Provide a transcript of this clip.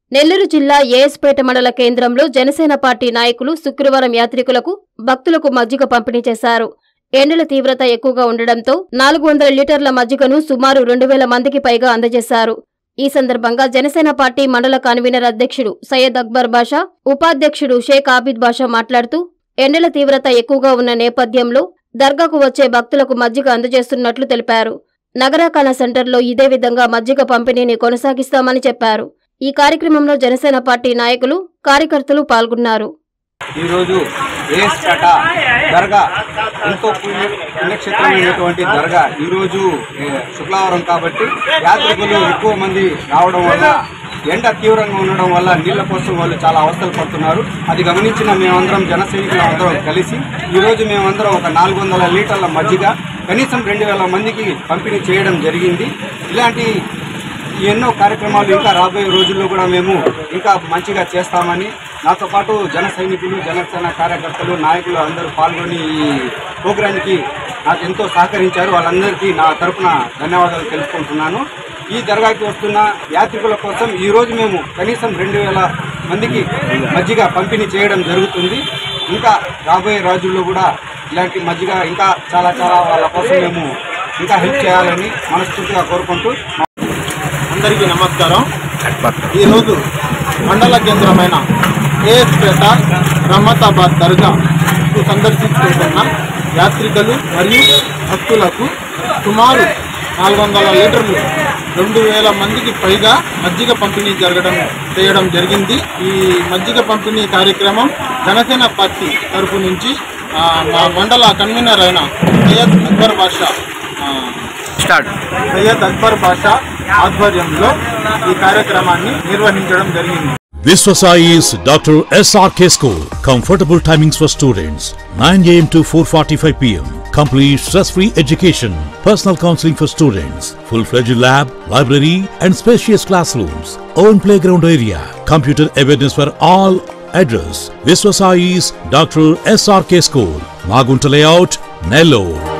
నెల్లూరు జిల్లా ఏఎస్పేట మండల కేంద్రంలో జనసేన పార్టీ నాయకులు శుక్రవారం యాత్రికులకు భక్తులకు మజ్జిగ పంపిణీ చేశారు ఎండల తీవ్రత ఎక్కువగా ఉండడంతో నాలుగు వందల లీటర్ల మజ్జిగను సుమారు రెండు వేల మందికి పైగా అందజేశారు ఈ సందర్భంగా జనసేన పార్టీ మండల కన్వీనర్ అధ్యక్షుడు సయ్యద్ అక్బర్ బాషా ఉపాధ్యక్షుడు షేక్ ఆబిద్ బాషా మాట్లాడుతూ ఎండల తీవ్రత ఎక్కువగా ఉన్న నేపథ్యంలో దర్గాకు వచ్చే భక్తులకు మజ్జిగ అందజేస్తున్నట్లు తెలిపారు నగరాకాల సెంటర్లో ఇదే విధంగా మజ్జిగ పంపిణీని కొనసాగిస్తామని చెప్పారు ఈ కార్యక్రమంలో జనసేన పార్టీ నాయకులు కార్యకర్తలు పాల్గొన్నారు ఈరోజు ఏఎస్పేట దర్గా ఎంతో పుణ్య పుణ్యక్షేత్రమైనటువంటి దర్గా ఈరోజు ఏ, శుక్రవారం కాబట్టి యాత్రికులు ఎక్కువ మంది రావడం వల్ల ఎండ తీవ్రంగా ఉండడం వల్ల నీళ్ల కోసం వాళ్ళు చాలా అవస్థలు పడుతున్నారు అది గమనించిన మేమందరం జన సైనికులు అందరం కలిసి ఈరోజు మేమందరం ఒక నాలుగు వందల లీటర్ల మజ్జిగ కనీసం రెండు వేల మందికి పంపిణీ చేయడం జరిగింది ఇలాంటి ఎన్నో కార్యక్రమాలు ఇంకా రాబోయే రోజుల్లో కూడా మేము ఇంకా మంచిగా చేస్తామని నాతో పాటు జన సైనికులు జనసేన కార్యకర్తలు నాయకులు అందరూ పాల్గొని ఈ ప్రోగ్రాంకి నాకు ఎంతో సహకరించారు వాళ్ళందరికీ నా తరపున ధన్యవాదాలు తెలుపుకుంటున్నాను ఈ దర్గాకి వస్తున్న యాత్రికుల కోసం ఈ రోజు మేము కనీసం రెండు వేల మందికి మజ్జిగ పంపిణీ చేయడం జరుగుతుంది ఇంకా రాబోయే రోజుల్లో కూడా ఇలాంటి మజ్జిగ ఇంకా చాలా చాలా వాళ్ళ కోసం మేము ఇంకా హెల్ప్ చేయాలని మనస్ఫూర్తిగా కోరుకుంటూ అందరికీ నమస్కారం ఈరోజు మండల కేంద్రమైన ఏఎస్పేట రహమతాబాద్ దర్గాకు సందర్శించుకుంటున్న యాత్రికులు మరియు భక్తులకు సుమారు నాలుగు వందల లీటర్లు రెండు వేల మందికి పైగా మజ్జిగ పంపిణీ జరగడం చేయడం జరిగింది ఈ మజ్జిగ పంపిణీ కార్యక్రమం జనసేన పార్టీ తరపు నుంచి ఆ, మా మండల కన్వీనర్ అయిన సయ్యద్ అక్బర్ బాషా ఆ, సయ్యద్ అక్బర్ బాషా ఆధ్వర్యంలో ఈ కార్యక్రమాన్ని నిర్వహించడం జరిగింది Viswasai's Dr. SRK School. Comfortable timings for students 9 am to 4:45 pm. Complete stress-free education. Personal counseling for students. Full-fledged lab, library, and spacious classrooms. Own playground area. Computer awareness for all. Address: Viswasai's Dr. SRK School. Magunta Layout, Nellore.